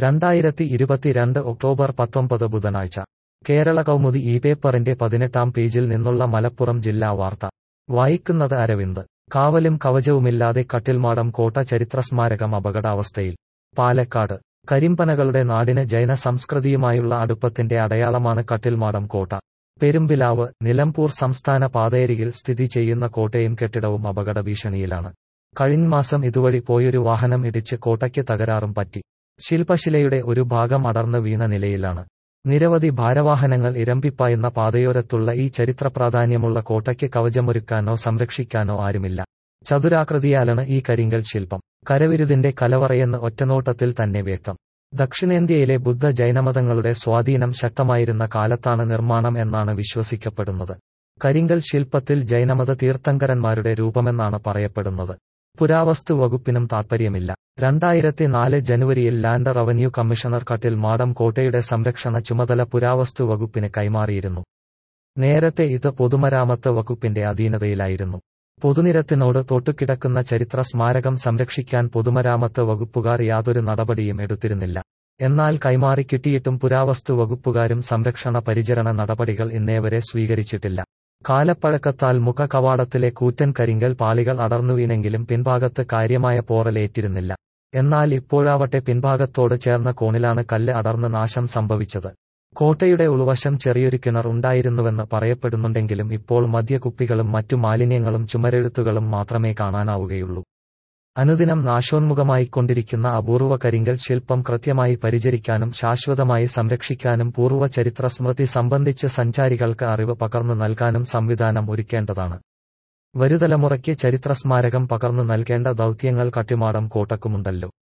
രണ്ടായിരത്തി ഇരുപത്തിരണ്ട് ഒക്ടോബർ പത്തൊമ്പത് ബുധനാഴ്ച കേരള കൗമുദി ഈ പേപ്പറിന്റെ പതിനെട്ടാം പേജിൽ നിന്നുള്ള മലപ്പുറം ജില്ലാ വാർത്ത വായിക്കുന്നത് അരവിന്ദ് കാവലും കവചവുമില്ലാതെ കട്ടിൽമാടം കോട്ട ചരിത്രസ്മാരകം അപകടാവസ്ഥയിൽ പാലക്കാട് കരിമ്പനകളുടെ നാടിന് ജൈന സംസ്കൃതിയുമായുള്ള അടുപ്പത്തിന്റെ അടയാളമാണ് കട്ടിൽമാടം കോട്ട പെരുമ്പിലാവ് നിലമ്പൂർ സംസ്ഥാന പാതയരികിൽ സ്ഥിതി ചെയ്യുന്ന കോട്ടയും കെട്ടിടവും അപകട ഭീഷണിയിലാണ് കഴിഞ്ഞ മാസം ഇതുവഴി പോയൊരു വാഹനം ഇടിച്ച് കോട്ടയ്ക്ക് തകരാറും പറ്റി ശില്പശിലയുടെ ഒരു ഭാഗം അടർന്ന് വീണ നിലയിലാണ് നിരവധി ഭാരവാഹനങ്ങൾ ഇരമ്പിപ്പായുന്ന പാതയോരത്തുള്ള ഈ ചരിത്ര പ്രാധാന്യമുള്ള കോട്ടയ്ക്ക് കവചമൊരുക്കാനോ സംരക്ഷിക്കാനോ ആരുമില്ല ചതുരാകൃതിയാലാണ് ഈ കരിങ്കൽ ശില്പം കരവിരുതിന്റെ കലവറയെന്ന് ഒറ്റനോട്ടത്തിൽ തന്നെ വ്യക്തം ദക്ഷിണേന്ത്യയിലെ ബുദ്ധ ജൈനമതങ്ങളുടെ സ്വാധീനം ശക്തമായിരുന്ന കാലത്താണ് നിർമ്മാണം എന്നാണ് വിശ്വസിക്കപ്പെടുന്നത് കരിങ്കൽ ശില്പത്തിൽ ജൈനമത തീർത്ഥങ്കരന്മാരുടെ രൂപമെന്നാണ് പറയപ്പെടുന്നത് പുരാവസ്തു വകുപ്പിനും താൽപ്പര്യമില്ല രണ്ടായിരത്തി നാല് ജനുവരിയിൽ land revenue commissioner Kattil Madam കോട്ടയുടെ സംരക്ഷണ ചുമതല പുരാവസ്തു വകുപ്പിന് കൈമാറിയിരുന്നു നേരത്തെ ഇത് പൊതുമരാമത്ത് വകുപ്പിന്റെ അധീനതയിലായിരുന്നു പൊതുനിരത്തിനോട് തൊട്ടുകിടക്കുന്ന ചരിത്ര സ്മാരകം സംരക്ഷിക്കാൻ പൊതുമരാമത്ത് വകുപ്പുകാർ യാതൊരു നടപടിയും എടുത്തിരുന്നില്ല എന്നാൽ കൈമാറി കിട്ടിയിട്ടും പുരാവസ്തു വകുപ്പുകാരും സംരക്ഷണ പരിചരണ നടപടികൾ ഇന്നേവരെ സ്വീകരിച്ചിട്ടില്ല കാലപ്പഴക്കത്താൽ മുഖ കവാടത്തിലെ കൂറ്റൻ കരിങ്കൽ പാളികൾ അടർന്നു വീണെങ്കിലും പിൻഭാഗത്ത് കാര്യമായ പോറലേറ്റിരുന്നില്ല എന്നാൽ ഇപ്പോഴാവട്ടെ പിൻഭാഗത്തോട് ചേർന്ന കോണിലാണ് കല്ല് അടർന്ന് നാശം സംഭവിച്ചത് കോട്ടയുടെ ഉൾവശം ചെറിയൊരു കിണർ ഉണ്ടായിരുന്നുവെന്ന് പറയപ്പെടുന്നുണ്ടെങ്കിലും ഇപ്പോൾ മദ്യകുപ്പികളും മറ്റു മാലിന്യങ്ങളും ചുമരെഴുത്തുകളും മാത്രമേ കാണാനാവുകയുള്ളൂ അനുദിനം നാശോന്മുഖമായിക്കൊണ്ടിരിക്കുന്ന അപൂർവ കരിങ്കൽ ശില്പം കൃത്യമായി പരിചരിക്കാനും ശാശ്വതമായി സംരക്ഷിക്കാനും പൂർവ്വ ചരിത്ര സ്മൃതി സംബന്ധിച്ച് സഞ്ചാരികൾക്ക് അറിവ് പകർന്നു നൽകാനും സംവിധാനം ഒരുക്കേണ്ടതാണ് വരുതലമുറയ്ക്ക് ചരിത്രസ്മാരകം പകർന്നു നൽകേണ്ട ദൗത്യങ്ങൾ കട്ടിമാടം കോട്ടക്കുമുണ്ടല്ലോ